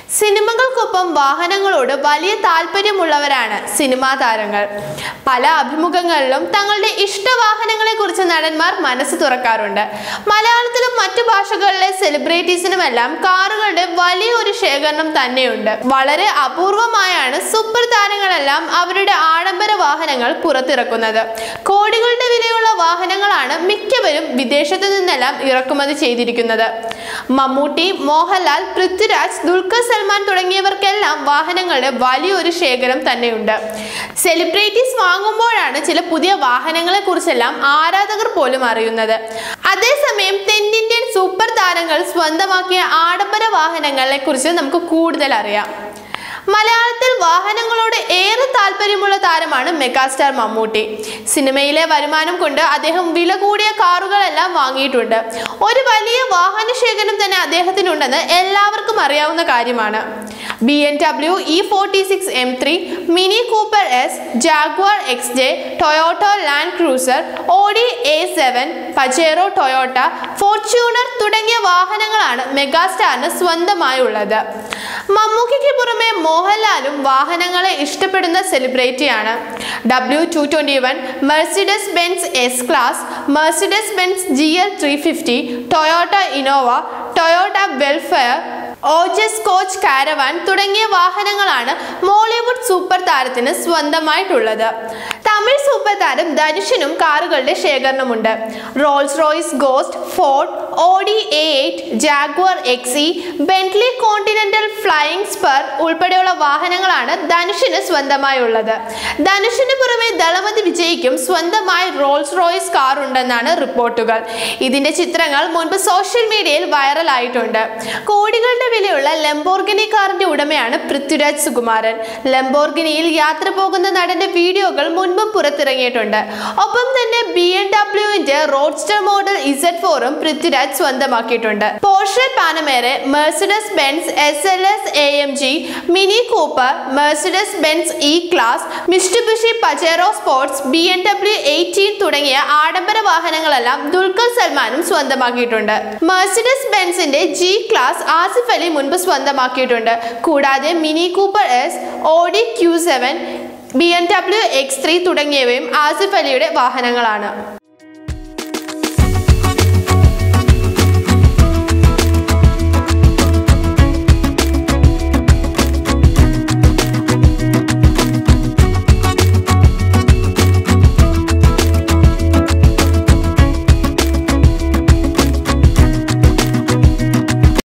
സിനിമകൾക്കൊപ്പം വാഹനങ്ങളോട് വലിയ താല്പര്യമുള്ളവരാണ് സിനിമാ താരങ്ങൾ പല അഭിമുഖങ്ങളിലും തങ്ങളുടെ ഇഷ്ടവാഹനങ്ങളെ കുറിച്ച് നടന്മാർ മനസ്സ് തുറക്കാറുണ്ട് മലയാളത്തിലും മറ്റു ഭാഷകളിലെ സെലിബ്രിറ്റീസിനുമെല്ലാം കാറുകളുടെ വലിയൊരു ശേഖരണം തന്നെയുണ്ട് വളരെ അപൂർവമായാണ് സൂപ്പർ താരങ്ങളെല്ലാം അവരുടെ ആഡംബര വാഹനങ്ങൾ പുറത്തിറക്കുന്നത് കോടികളുടെ വിലയുള്ള വാഹനങ്ങളാണ് മിക്കവരും വിദേശത്തു നിന്നെല്ലാം ഇറക്കുമതി ചെയ്തിരിക്കുന്നത് മമ്മൂട്ടി മോഹൻലാൽ പൃഥ്വിരാജ് ദുൽഖർ സൽമാൻ തുടങ്ങിയവർക്കെല്ലാം വാഹനങ്ങളുടെ വലിയൊരു ശേഖരം തന്നെയുണ്ട് സെലിബ്രിറ്റീസ് വാങ്ങുമ്പോഴാണ് ചില പുതിയ വാഹനങ്ങളെ കുറിച്ചെല്ലാം ആരാധകർ പോലും അറിയുന്നത് അതേസമയം തെന്നിന്ത്യൻ സൂപ്പർ താരങ്ങൾ സ്വന്തമാക്കിയ ആഡംബര വാഹനങ്ങളെ കുറിച്ച് നമുക്ക് കൂടുതൽ അറിയാം മലയാളത്തിൽ വാഹനങ്ങളോട് ഏറെ താല്പര്യമുള്ള താരമാണ് മെഗാസ്റ്റാർ മമ്മൂട്ടി സിനിമയിലെ വരുമാനം കൊണ്ട് അദ്ദേഹം വില കൂടിയ കാറുകളെല്ലാം വാങ്ങിയിട്ടുണ്ട് ഒരു വലിയ വാഹന ശേഖരം തന്നെ അദ്ദേഹത്തിനുണ്ടെന്ന് എല്ലാവർക്കും അറിയാവുന്ന കാര്യമാണ് B M W E forty six M three Mini Cooper S Jaguar X J Toyota Land Cruiser Audi A seven Pajero Toyota Fortuner തുടങ്ങിയ വാഹനങ്ങളാണ് മെഗാസ്റ്റാറിന് സ്വന്തമായുള്ളത് മമ്മൂക്കിക്ക് പുറമെ മോഹൻലാലും വാഹനങ്ങളെ ഇഷ്ടപ്പെടുന്ന സെലിബ്രിറ്റിയാണ് W two twenty one Mercedes Benz S class Mercedes Benz G L three fifty Toyota Innova Toyota Vellfire Ojes coach caravan തുടങ്ങിയ വാഹനങ്ങളാണ് മോളിവുഡ് സൂപ്പർ താരത്തിന് സ്വന്തമായിട്ടുള്ളത് തമിഴ് സൂപ്പർ താരം ധനുഷിനും കാറുകളുടെ ശേഖരണമുണ്ട് Rolls Royce Ghost Ford Audi A eight Jaguar XE Bentley Continental Flying Spur ഉൾപ്പെടെയുള്ള വാഹനങ്ങളാണ് ധനുഷിന് സ്വന്തമായുള്ളത് ധനുഷിന് പുറമെ ദളപതി വിജയ്ക്കും സ്വന്തമായി റോൾസ് റോയ്സ് കാർ ഉണ്ടെന്നാണ് റിപ്പോർട്ടുകൾ ഇതിന്റെ ചിത്രങ്ങൾ മുൻപ് സോഷ്യൽ മീഡിയയിൽ വൈറലായിട്ടുണ്ട് കോടികളുടെ വിലയുള്ള ലംബോർഗിനി കാറിന്റെ ഉടമയാണ് പൃഥ്വിരാജ് സുകുമാരൻ ലംബോർഗിനിയിൽ യാത്ര പോകുന്ന നടന്റെ വീഡിയോകൾ മുൻപും പുറത്തിറങ്ങിയിട്ടുണ്ട് ഒപ്പം തന്നെ ബി എം ഡബ്ല്യുവിന്റെ റോഡ്സ്റ്റർ മോഡൽ ഇസഡ് ഫോറും പൃഥ്വിരാജ് സ്വന്തമാക്കിയിട്ടുണ്ട് Porsche Panamera Mercedes Benz S L S A M G Mini Cooper Mercedes Benz E class Mitsubishi Pajero sports B M W eighteen തുടങ്ങിയ ആഡംബര വാഹനങ്ങളെല്ലാം ദുൽഖർ സൽമാനും സ്വന്തമാക്കിയിട്ടുണ്ട് മെർസിഡസ് ബെൻസിന്റെ ജി ക്ലാസ് ആസിഫ് അലി മുൻപ് സ്വന്തമാക്കിയിട്ടുണ്ട് കൂടാതെ Mini Cooper S Audi Q seven B M W X three തുടങ്ങിയവയും ആസിഫ് അലിയുടെ വാഹനങ്ങളാണ്